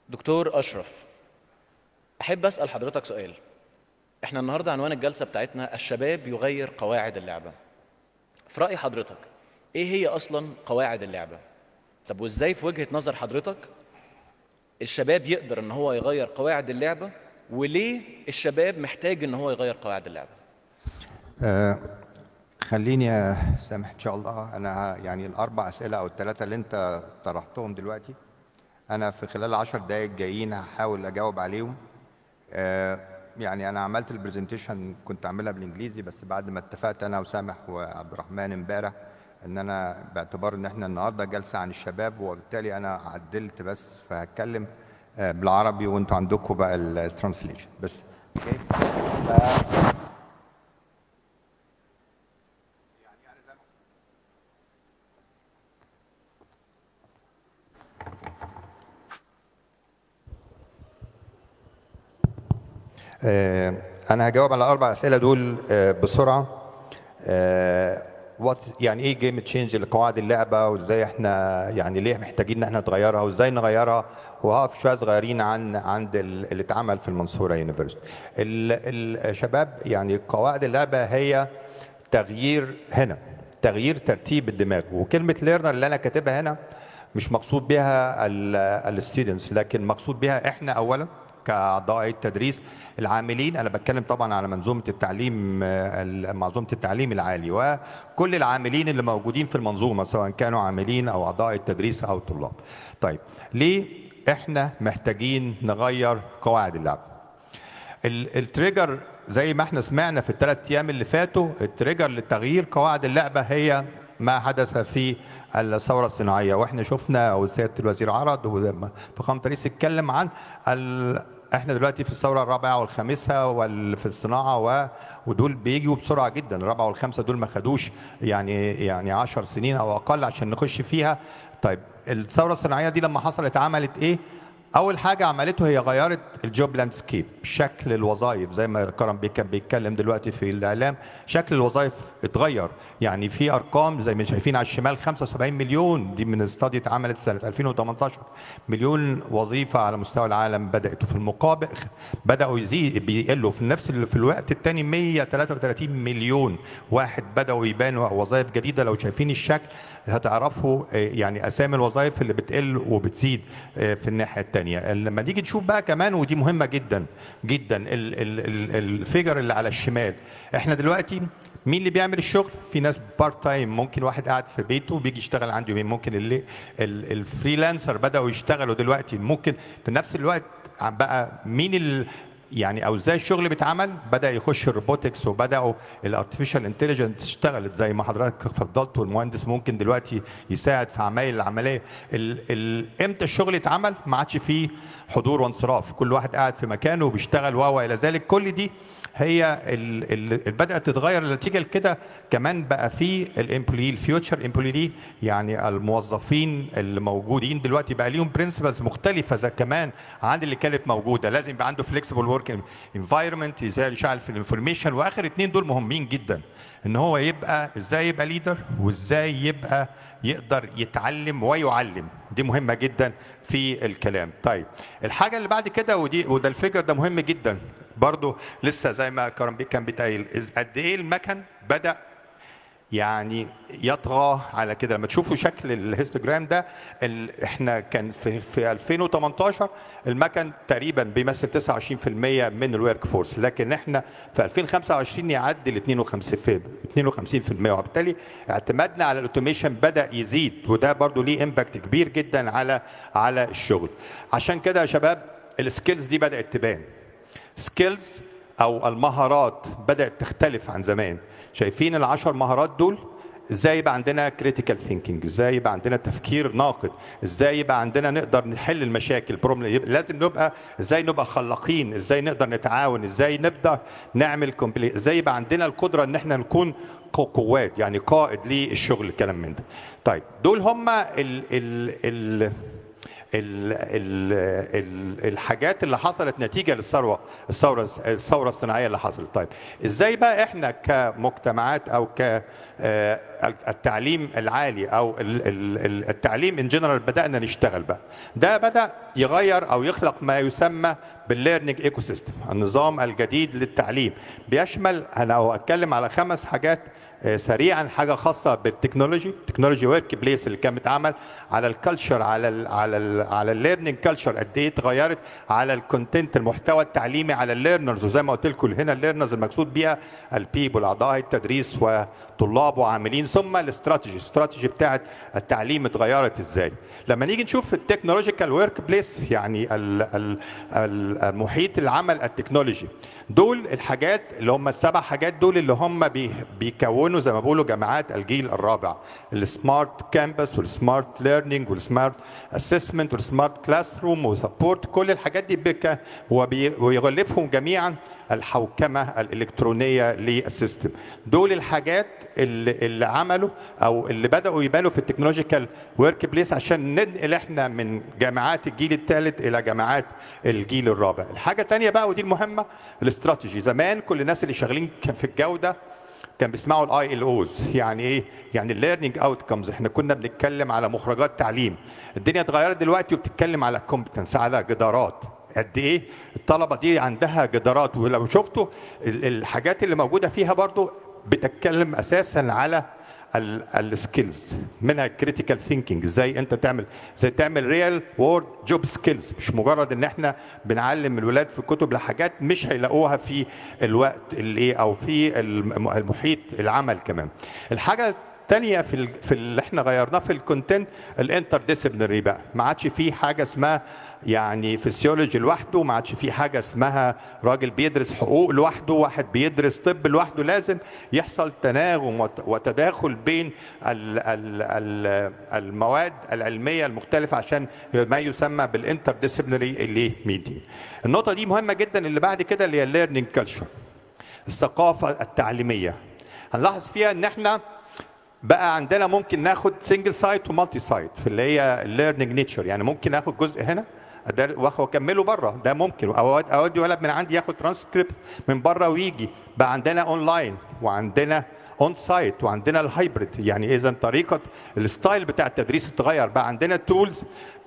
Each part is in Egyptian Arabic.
دكتور أشرف أحب أسأل حضرتك سؤال إحنا النهاردة عنوان الجلسة بتاعتنا الشباب يغير قواعد اللعبة في رأي حضرتك إيه هي أصلا قواعد اللعبة؟ طب وإزاي في وجهة نظر حضرتك الشباب يقدر إن هو يغير قواعد اللعبة وليه الشباب محتاج إن هو يغير قواعد اللعبة؟ آه، خليني يا سامح ان شاء الله انا يعني الاربع اسئله او الثلاثه اللي انت طرحتهم دلوقتي انا في خلال العشر دقائق جايين هحاول اجاوب عليهم آه، يعني انا عملت البرزنتيشن كنت عاملها بالانجليزي بس بعد ما اتفقت انا وسامح وعبد الرحمن امبارح ان انا باعتبار ان احنا النهارده جلسه عن الشباب وبالتالي انا عدلت بس فهتكلم آه، بالعربي وانتوا عندكم بقى الترانسليشن بس اوكي ف- آه، انا هجاوب على الاربع اسئله دول آه، بسرعه آه، وات يعني ايه جيم تشينج لقواعد اللعبه وازاي احنا يعني ليه محتاجين ان احنا نغيرها وازاي نغيرها وهقف شويه صغيرين عن عند ال- اللي اتعمل في المنصوره يونيفرستي الشباب يعني قواعد اللعبه هي تغيير هنا تغيير ترتيب الدماغ وكلمه ليرنر اللي انا كاتبها هنا مش مقصود بها الستودنتس لكن مقصود بها احنا اولا كاعضاء التدريس العاملين انا بتكلم طبعا على منظومه التعليم آه، ال- منظومه التعليم العالي وكل العاملين اللي موجودين في المنظومه سواء كانوا عاملين او اعضاء التدريس او طلاب. طيب ليه احنا محتاجين نغير قواعد اللعب؟ ال- التريجر زي ما احنا سمعنا في الثلاث ايام اللي فاتوا التريجر لتغيير قواعد اللعبه هي ما حدث في الثوره الصناعيه واحنا شفنا او سياده الوزير عرض وفخامه الرئيس اتكلم عن ال... احنا دلوقتي في الثوره الرابعه والخامسه وال... في الصناعه و... ودول بيجوا بسرعه جدا الرابعه والخامسه دول ما خدوش يعني يعني 10 سنين او اقل عشان نخش فيها طيب الثوره الصناعيه دي لما حصلت عملت ايه اول حاجه عملته هي غيرت الجوب لاندسكيب شكل الوظائف زي ما كرم بيه كان بيتكلم دلوقتي في الاعلام شكل الوظائف اتغير يعني في ارقام زي ما شايفين على الشمال 75 مليون دي من استادي اتعملت سنه 2018 مليون وظيفه على مستوى العالم بدات وفي المقابل بداوا يزيد بيقلوا في نفس ال- في الوقت الثاني 133 مليون واحد بداوا يبانوا وظائف جديده لو شايفين الشكل هتعرفوا آه، يعني اسامي الوظائف اللي بتقل وبتزيد آه، في الناحيه الثانيه لما نيجي نشوف بقى كمان ودي مهمه جدا جدا ال- ال- ال- الفيجر اللي على الشمال احنا دلوقتي مين اللي بيعمل الشغل؟ في ناس بارت تايم ممكن واحد قاعد في بيته بيجي يشتغل عنده يومين ممكن اللي ال- الفريلانسر بداوا يشتغلوا دلوقتي ممكن في نفس الوقت عم بقى مين ال يعني او ازاي الشغل بيتعمل بدا يخش الروبوتكس وبداوا الارتفيشال انتليجنس اشتغلت زي ما حضرتك اتفضلت والمهندس ممكن دلوقتي يساعد في عمايل العمليه ال ال امتى الشغل يتعمل ما عادش فيه حضور وانصراف كل واحد قاعد في مكانه وبيشتغل و الى ذلك كل دي هي اللي بدات تتغير النتيجه لكده كمان بقى في الامبلوي الفيوتشر امبلوي يعني الموظفين اللي موجودين دلوقتي بقى ليهم برنسبلز مختلفه زي كمان عن اللي كانت موجوده لازم يبقى عنده فليكسبل ورك انفايرمنت ازاي يشتغل في الانفورميشن واخر اتنين دول مهمين جدا ان هو يبقى ازاي يبقى ليدر وازاي يبقى يقدر يتعلم ويعلم دي مهمه جدا في الكلام طيب الحاجه اللي بعد كده ودي وده الفكر ده مهم جدا برضو لسه زي ما كرم بيه كان بيتقال إز- قد ايه المكن بدا يعني يطغى على كده لما تشوفوا شكل الهيستوجرام ده ال... احنا كان في في 2018 المكن تقريبا بيمثل 29% من الورك فورس لكن احنا في 2025 يعدي ل 52% 52% وبالتالي اعتمادنا على الاوتوميشن بدا يزيد وده برضو ليه امباكت كبير جدا على على الشغل عشان كده يا شباب السكيلز دي بدات تبان سكيلز او المهارات بدات تختلف عن زمان شايفين العشر مهارات دول ازاي يبقى عندنا كريتيكال ثينكينج ازاي يبقى عندنا تفكير ناقد ازاي يبقى عندنا نقدر نحل المشاكل بروبلم لازم نبقى ازاي نبقى خلاقين ازاي نقدر نتعاون ازاي نقدر نعمل كومبلي ازاي يبقى عندنا القدره ان احنا نكون قو- قوات يعني قائد للشغل الكلام من ده طيب دول هم ال ال ال ال ال ال الحاجات اللي حصلت نتيجه للثروه الثوره الثوره الصناعيه اللي حصلت طيب ازاي بقى احنا كمجتمعات او ك آه، التعليم العالي او ال- ال- ال- التعليم ان جنرال بدانا نشتغل بقى ده بدا يغير او يخلق ما يسمى بالليرنينج ايكو سيستم النظام الجديد للتعليم بيشمل انا لو اتكلم على خمس حاجات آه، سريعا حاجه خاصه بالتكنولوجي تكنولوجي ورك بليس اللي كان بيتعمل على الكالتشر على ال على ال على الليرنينج كالتشر قد ايه اتغيرت على الكونتنت المحتوى التعليمي على الليرنرز وزي ما قلت لكم هنا الليرنرز المقصود بيها البيبل اعضاء التدريس وطلاب وعاملين ثم الاستراتيجي الاستراتيجي بتاعت التعليم اتغيرت ازاي لما نيجي نشوف التكنولوجيكال ورك بليس يعني ال- ال- ال- المحيط العمل التكنولوجي دول الحاجات اللي هم السبع حاجات دول اللي هم بي- بيكونوا زي ما بيقولوا جامعات الجيل الرابع السمارت كامبس والسمارت ليرنينج والسمارت اسسمنت والسمارت كلاس روم وسبورت كل الحاجات دي بك وبي- ويغلفهم جميعا الحوكمه الالكترونيه للسيستم دول الحاجات اللي, اللي عملوا او اللي بداوا يبانوا في التكنولوجيكال ورك بليس عشان ننقل احنا من جامعات الجيل الثالث الى جامعات الجيل الرابع الحاجه الثانيه بقى ودي المهمه الاستراتيجي زمان كل الناس اللي شغالين كان في الجوده كان بيسمعوا الاي ال اوز يعني ايه يعني الليرنينج اوتكمز احنا كنا بنتكلم على مخرجات تعليم الدنيا اتغيرت دلوقتي وبتتكلم على كومبتنس على جدارات قد ايه الطلبه دي عندها جدارات ولو شفتوا ال- الحاجات اللي موجوده فيها برضو بتتكلم اساسا على السكيلز منها الكريتيكال ثينكينج ازاي انت تعمل ازاي تعمل ريال وورد جوب سكيلز مش مجرد ان احنا بنعلم الولاد في الكتب لحاجات مش هيلاقوها في الوقت اللي ايه او في الم- المحيط العمل كمان الحاجه الثانيه في ال... في اللي احنا غيرناه في الكونتنت الانتر ديسيبلينري بقى ما عادش في حاجه اسمها يعني فسيولوجي لوحده ما عادش في حاجه اسمها راجل بيدرس حقوق لوحده واحد بيدرس طب لوحده لازم يحصل تناغم وت- وتداخل بين ال ال ال المواد العلميه المختلفه عشان ما يسمى بالانتر ديسيبلينري اللي ميديا النقطه دي مهمه جدا اللي بعد كده اللي هي الليرنينج كلتشر الثقافه التعليميه هنلاحظ فيها ان احنا بقى عندنا ممكن ناخد سنجل سايت ومالتي سايت في اللي هي الليرنينج نيتشر يعني ممكن اخد جزء هنا أدر- واخ- واكمله بره ده ممكن او أود- اودي ولد من عندي ياخد ترانسكريبت من بره ويجي بقى عندنا اونلاين وعندنا اون سايت وعندنا الهايبريد يعني اذا طريقه الستايل بتاع التدريس اتغير بقى عندنا تولز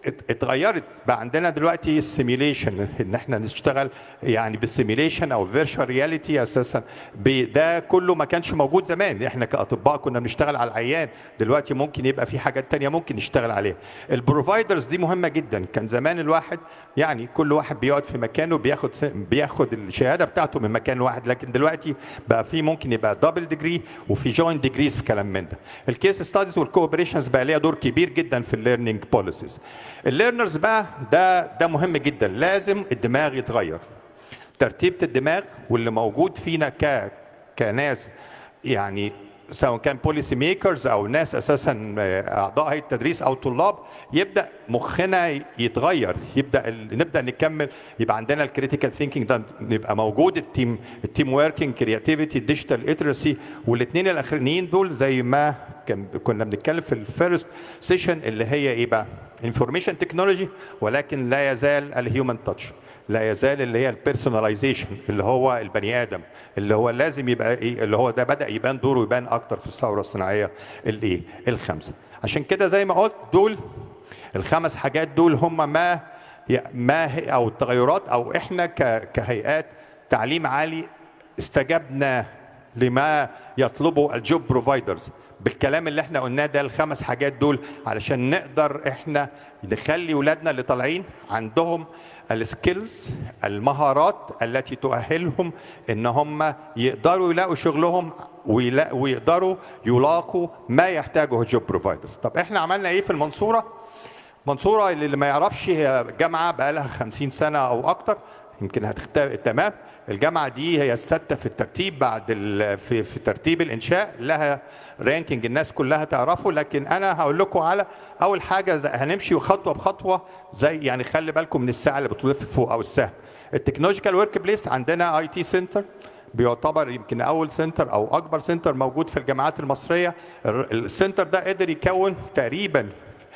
اتغيرت بقى عندنا دلوقتي السيميليشن ان احنا نشتغل يعني بالسيميليشن او فيرتشوال رياليتي اساسا ب- ده كله ما كانش موجود زمان احنا كاطباء كنا بنشتغل على العيان دلوقتي ممكن يبقى في حاجات تانية ممكن نشتغل عليها البروفايدرز دي مهمه جدا كان زمان الواحد يعني كل واحد بيقعد في مكانه بياخد س- بياخد الشهاده بتاعته من مكان واحد لكن دلوقتي بقى في ممكن يبقى دبل ديجري وفي جوينت ديجريز في كلام من ده الكيس ستاديز والكوبريشنز بقى ليها دور كبير جدا في الليرنينج بوليسيز الليرنرز بقى ده ده مهم جدا لازم الدماغ يتغير ترتيبة الدماغ واللي موجود فينا ك كناس يعني سواء كان بوليسي ميكرز او ناس اساسا اعضاء هيئه التدريس او طلاب يبدا مخنا يتغير يبدا ال- نبدا نكمل يبقى عندنا الكريتيكال ثينكينج ده يبقى موجود التيم التيم وركينج كرياتيفيتي ديجيتال ليترسي والاثنين الاخرانيين دول زي ما كان كنا بنتكلم في الفيرست سيشن اللي هي ايه بقى انفورميشن تكنولوجي ولكن لا يزال الهيومن تاتش لا يزال اللي هي البيرسوناليزيشن اللي هو البني ادم اللي هو لازم يبقى ايه اللي هو ده بدا يبان دوره يبان اكتر في الثوره الصناعيه الايه الخمسه عشان كده زي ما قلت دول الخمس حاجات دول هم ما ما هي او التغيرات او احنا ك- كهيئات تعليم عالي استجبنا لما يطلبه الجوب بروفايدرز بالكلام اللي احنا قلناه ده الخمس حاجات دول علشان نقدر احنا نخلي ولادنا اللي طالعين عندهم السكيلز المهارات التي تؤهلهم ان هم يقدروا يلاقوا شغلهم ويلا- ويقدروا يلاقوا ما يحتاجه الجوب بروفايدرز طب احنا عملنا ايه في المنصوره منصوره اللي ما يعرفش هي جامعه بقى لها 50 سنه او اكتر يمكن هتختار تمام الجامعه دي هي السادسه في الترتيب بعد ال... في في ترتيب الانشاء لها رانكينج الناس كلها تعرفه لكن انا هقول لكم على اول حاجه زي- هنمشي خطوه بخطوه زي يعني خلي بالكم من الساعه اللي بتلف فوق او السهم التكنولوجيكال ورك بليس عندنا اي تي سنتر بيعتبر يمكن اول سنتر او اكبر سنتر موجود في الجامعات المصريه الر- السنتر ده قدر يكون تقريبا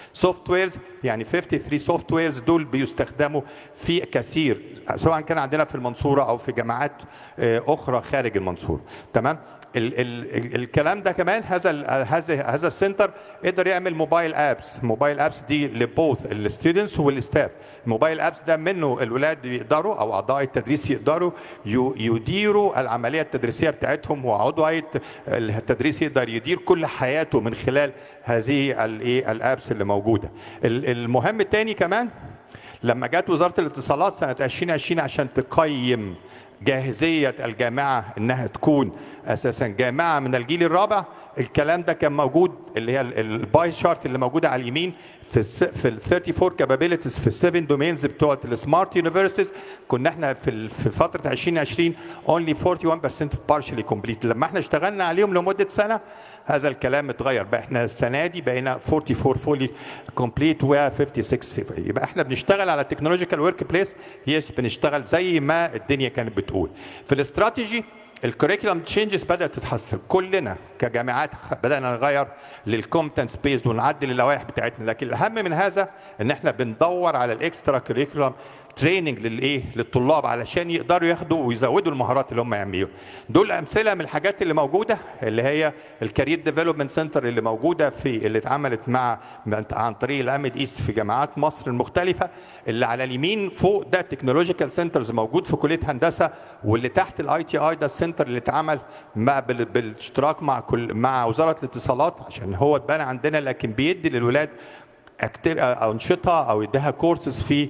سوفت ويرز يعني 53 سوفت ويرز دول بيستخدموا في كثير سواء كان عندنا في المنصوره او في جامعات آه، اخرى خارج المنصوره تمام ال ال ال الكلام ده كمان هذا ال هذا هذا السنتر قدر يعمل موبايل ابس موبايل ابس دي لبوث الستودنتس والستاف الموبايل ابس ده منه الولاد يقدروا او اعضاء التدريس يقدروا يو- يديروا العمليه التدريسيه بتاعتهم وعضو هيئه التدريس يقدر يدير كل حياته من خلال هذه الايه الابس اللي موجوده ال- المهم الثاني كمان لما جت وزاره الاتصالات سنه 2020 عشان تقيم جاهزيه الجامعه انها تكون اساسا جامعه من الجيل الرابع الكلام ده كان موجود اللي هي ال- الباي شارت اللي موجوده على اليمين في الس في ال 34 كابابيلتيز في السفن دومينز بتوع السمارت يونيفرسيتيز كنا احنا في ال- في فتره 2020 only 41% partially complete لما احنا اشتغلنا عليهم لمده سنه هذا الكلام اتغير بقى احنا السنه دي بقينا 44 فولي كومبليت و 56 يبقى احنا بنشتغل على التكنولوجيكال ورك بليس يس بنشتغل زي ما الدنيا كانت بتقول في الاستراتيجي الكوريكولم تشينجز بدات تتحسن كلنا كجامعات بدانا نغير للكومبتنس بيز ونعدل اللوائح بتاعتنا لكن الاهم من هذا ان احنا بندور على الاكسترا كوريكولم تريننج للايه للطلاب علشان يقدروا ياخدوا ويزودوا المهارات اللي هم يعملوها دول امثله من الحاجات اللي موجوده اللي هي الكارير ديفلوبمنت سنتر اللي موجوده في اللي اتعملت مع عن طريق الامد ايست في جامعات مصر المختلفه اللي على اليمين فوق ده تكنولوجيكال سنترز موجود في كليه هندسه واللي تحت الاي تي اي ده السنتر اللي اتعمل مع بال- بالاشتراك مع كل مع وزاره الاتصالات عشان هو اتبنى عندنا لكن بيدي للولاد أكتر- انشطه او يديها كورسز في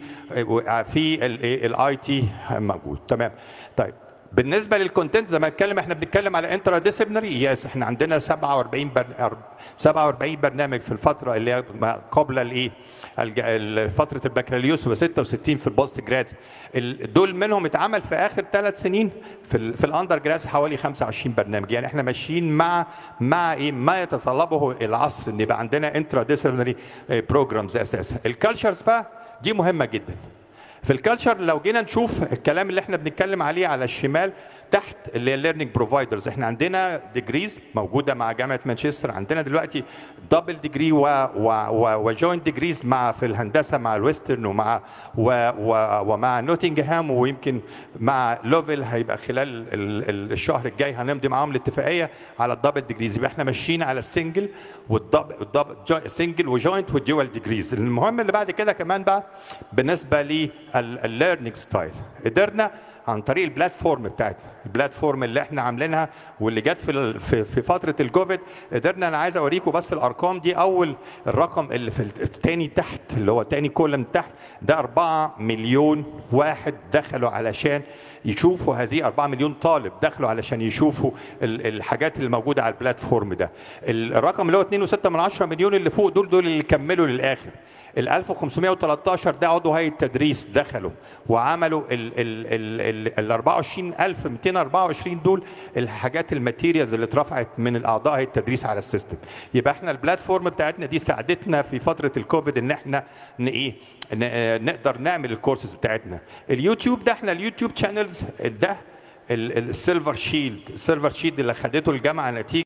في الاي تي موجود تمام طيب بالنسبه للكونتنت زي ما اتكلم احنا بنتكلم على انترا ديسيبلينري يس احنا عندنا 47 بر... 47 برنامج في الفتره اللي هي ما قبل الايه الج- ال- فتره البكالوريوس و66 في البوست جراد ال- دول منهم اتعمل في اخر ثلاث سنين في ال... في الاندر جراس حوالي 25 برنامج يعني احنا ماشيين مع مع ايه ما يتطلبه العصر ان يبقى عندنا انترا ديسيبلينري بروجرامز اساسا الكالتشرز بقى دي مهمه جدا في الكالتشر لو جينا نشوف الكلام اللي احنا بنتكلم عليه على الشمال تحت اللي هي ليرنينج بروفايدرز احنا عندنا ديجريز موجوده مع جامعه مانشستر عندنا دلوقتي دبل ديجري و و وجوينت ديجريز مع في الهندسه مع الويسترن ومع و و ومع نوتنجهام ويمكن مع لوفل هيبقى خلال ال- ال- الشهر الجاي هنمضي معاهم الاتفاقيه على الدبل ديجريز يبقى احنا ماشيين على السنجل والدبل الدبل سنجل وجوينت والدول ديجريز المهم اللي بعد كده كمان بقى بالنسبه للليرنينج ستايل قدرنا عن طريق البلاتفورم بتاعتنا البلاتفورم اللي احنا عاملينها واللي جت في ال- في في فتره الكوفيد قدرنا انا عايز اوريكم بس الارقام دي اول الرقم اللي في الثاني تحت اللي هو تاني كولم تحت ده 4 مليون واحد دخلوا علشان يشوفوا هذه 4 مليون طالب دخلوا علشان يشوفوا ال- الحاجات اللي موجوده على البلاتفورم ده الرقم اللي هو 2.6 من 10 مليون اللي فوق دول دول اللي كملوا للاخر ال 1513 ده عضو هيئه تدريس دخلوا وعملوا ال ال ال ال 24224 دول الحاجات الماتيريالز اللي اترفعت من الاعضاء هيئه التدريس على السيستم يبقى احنا البلاتفورم بتاعتنا دي ساعدتنا في فتره الكوفيد ان احنا ن ايه ن- نقدر نعمل الكورسز بتاعتنا اليوتيوب ده احنا اليوتيوب شانلز ده ال- ال- السيلفر شيلد السيلفر شيلد اللي خدته الجامعه نتيجه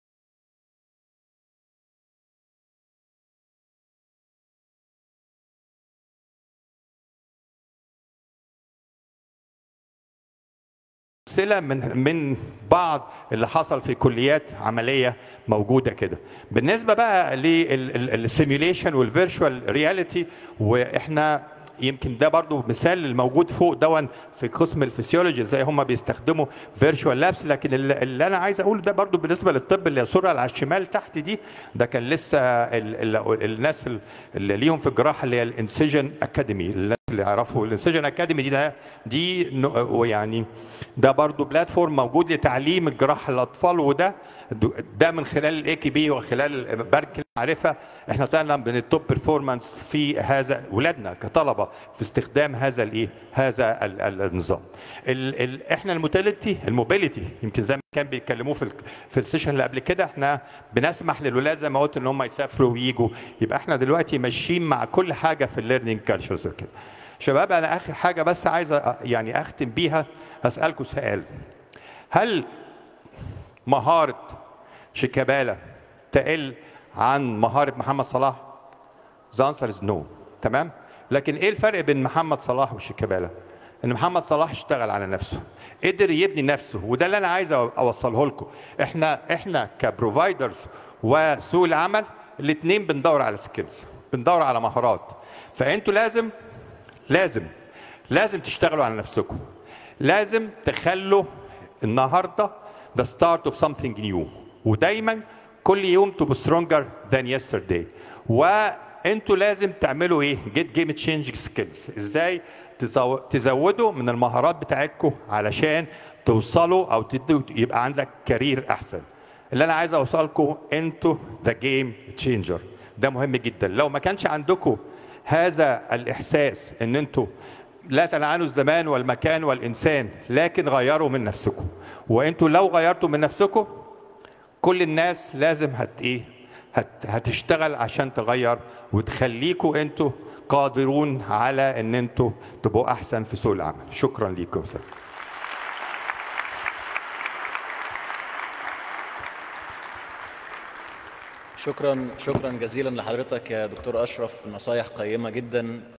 امثله من من بعض اللي حصل في كليات عمليه موجوده كده بالنسبه بقى للسيميوليشن والفيرتشوال رياليتي واحنا يمكن ده برضو مثال الموجود فوق دون في قسم الفسيولوجي ازاي هم بيستخدموا فيرتشوال لابس لكن اللي اللي انا عايز اقوله ده برضو بالنسبه للطب اللي الصوره اللي على الشمال تحت دي ده كان لسه ال ال الناس اللي ليهم في الجراحه اللي هي الانسجن اكاديمي الناس اللي يعرفوا الانسجن اكاديمي دي ده دي نوع- يعني ده برضو بلاتفورم موجود لتعليم الجراحه للاطفال وده ده من خلال الاي كي بي وخلال بنك المعرفه احنا طلعنا من التوب بيرفورمانس في هذا ولادنا كطلبه في استخدام هذا الايه هذا ال- ال- النظام ال ال احنا الموتيليتي الموبيليتي يمكن زي ما كان بيتكلموه في ال- في السيشن اللي قبل كده احنا بنسمح للولاد زي ما قلت ان هم يسافروا ويجوا يبقى احنا دلوقتي ماشيين مع كل حاجه في الليرنينج كالتشرز كده شباب انا اخر حاجه بس عايز أ- يعني اختم بيها هسالكم سؤال هل مهاره شيكابالا تقل عن مهاره محمد صلاح The answer is no تمام لكن ايه الفرق بين محمد صلاح وشيكابالا ان محمد صلاح اشتغل على نفسه قدر يبني نفسه وده اللي انا عايز اوصله لكم احنا احنا كبروفايدرز وسوق العمل الاثنين بندور على سكيلز بندور على مهارات فانتوا لازم لازم لازم تشتغلوا على نفسكم لازم تخلوا النهارده the start of something new ودايما كل يوم تبقوا stronger than yesterday وانتوا لازم تعملوا ايه get game changing skills ازاي تزو- تزودوا من المهارات بتاعتكم علشان توصلوا او تدوا يبقى عندك كارير احسن اللي انا عايز اوصلكم انتوا ذا جيم تشينجر ده مهم جدا لو ما كانش عندكم هذا الاحساس ان انتوا لا تلعنوا الزمان والمكان والانسان لكن غيروا من نفسكم وانتوا لو غيرتوا من نفسكم كل الناس لازم هت ايه هت هتشتغل عشان تغير وتخليكوا انتوا قادرون على ان انتوا تبقوا احسن في سوق العمل شكرا ليكم سر. شكرا شكرا جزيلا لحضرتك يا دكتور اشرف نصايح قيمه جدا